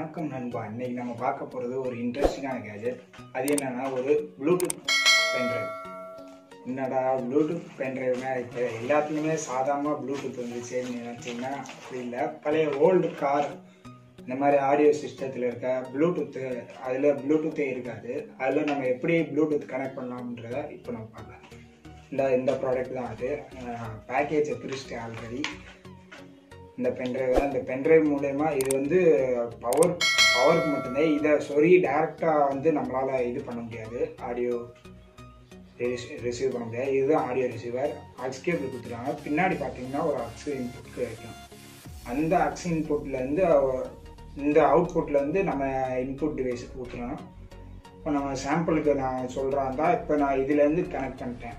வணக்கம் நண்பா இன்னைக்கு நம்ம பார்க்க போகிறது ஒரு இன்ட்ரெஸ்டிங்கான கேஜெட் அது என்னன்னா ஒரு ப்ளூடூத் பென்ட்ரைவ் என்னடா ப்ளூடூத் பென்ட்ரைவ்னா இப்போ எல்லாத்துலேயுமே சாதாரணமாக ப்ளூடூத் வந்துச்சுன்னு நினச்சிங்கன்னா அப்படி இல்லை பழைய ஓல்டு கார் இந்த மாதிரி ஆடியோ சிஸ்டத்தில் இருக்க ப்ளூடூத்து அதில் ப்ளூடூத்தே இருக்காது அதில் நம்ம எப்படி ப்ளூடூத் கனெக்ட் பண்ணலாம்ன்றத இப்போ நம்ம பார்க்கலாம் இந்த இந்த ப்ராடக்ட் தான் அது பேக்கேஜை பிரிச்சிட்டேன் ஆல்ரெடி இந்த பென்ட்ரைவ் தான் இந்த பென்ட்ரைவ் மூலயமா இது வந்து பவர் பவருக்கு மட்டும்தான் இதை சொறி டேரெக்டாக வந்து நம்மளால் இது பண்ண முடியாது ஆடியோ ரிசீவ் பண்ண முடியாது இதுதான் ஆடியோ ரிசீவர் அக்ஸ் கேபிள் கொடுத்துருக்காங்க பின்னாடி பார்த்தீங்கன்னா ஒரு அக்ஸ் இன்புட் கிடைக்கும் அந்த அக்ஸ் இன்புட்லேருந்து இந்த அவுட்புட்லேருந்து நம்ம இன்புட் டிவைஸுக்கு கொடுத்துருவோம் இப்போ நம்ம சாம்பிளுக்கு நான் சொல்கிறாந்தா இப்போ நான் இதுலேருந்து கனெக்ட் பண்ணிட்டேன்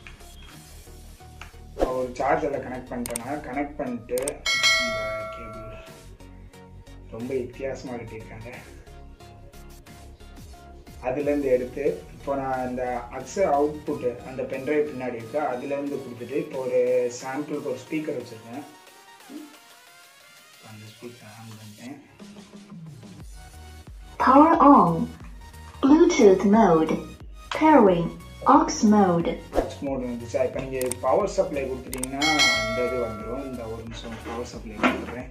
ஒரு சார்ஜரில் கனெக்ட் பண்ணிட்டேன்னா கனெக்ட் பண்ணிட்டு இந்த கேபிள் ரொம்ப வித்தியாசமாக கட்டியிருக்காங்க அதுலேருந்து எடுத்து இப்போ நான் இந்த அக்ஸ அவுட்புட்டு அந்த பென்ட்ரைவ் பின்னாடி இருக்கு அதுலேருந்து கொடுத்துட்டு இப்போ ஒரு சாம்பிளுக்கு ஒரு ஸ்பீக்கர் வச்சுருக்கேன் அந்த ஸ்பீக்கர் ஆன் பண்ணிட்டேன் Power on. Bluetooth mode. Pairing. Aux mode. Touch mode வந்துச்சா இப்போ நீங்கள் பவர் சப்ளை கொடுத்துட்டீங்கன்னா அந்த இது வந்துடும் இந்த ஒரு நிமிஷம் பவர் சப்ளை கொடுத்துட்றேன்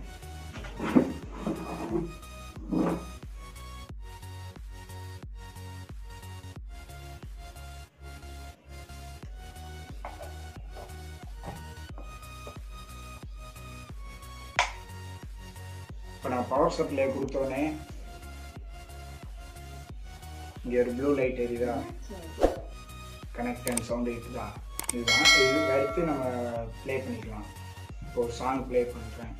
இப்போ நான் பவர் சப்ளை கொடுத்தோடனே இங்கே ஒரு ப்ளூ லைட் எரியுதா கனெக்ட் அண்ட் சவுண்ட் இருக்குதா இதுதான் இது அடுத்து நம்ம ப்ளே பண்ணிக்கலாம் இப்போ ஒரு சாங் ப்ளே பண்ணுறேன்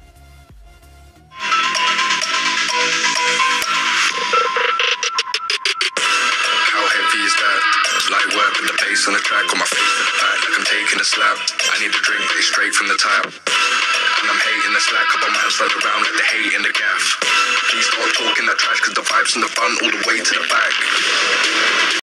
How heavy is that? Light work with the bass on the track, on my face to the back, like I'm taking a slap. I need a drink, but it's straight from the tap. And I'm hating the slack, couple man's run around like the hate in the gaff. Please stop talking that trash, cause the vibes in the front all the way to the back.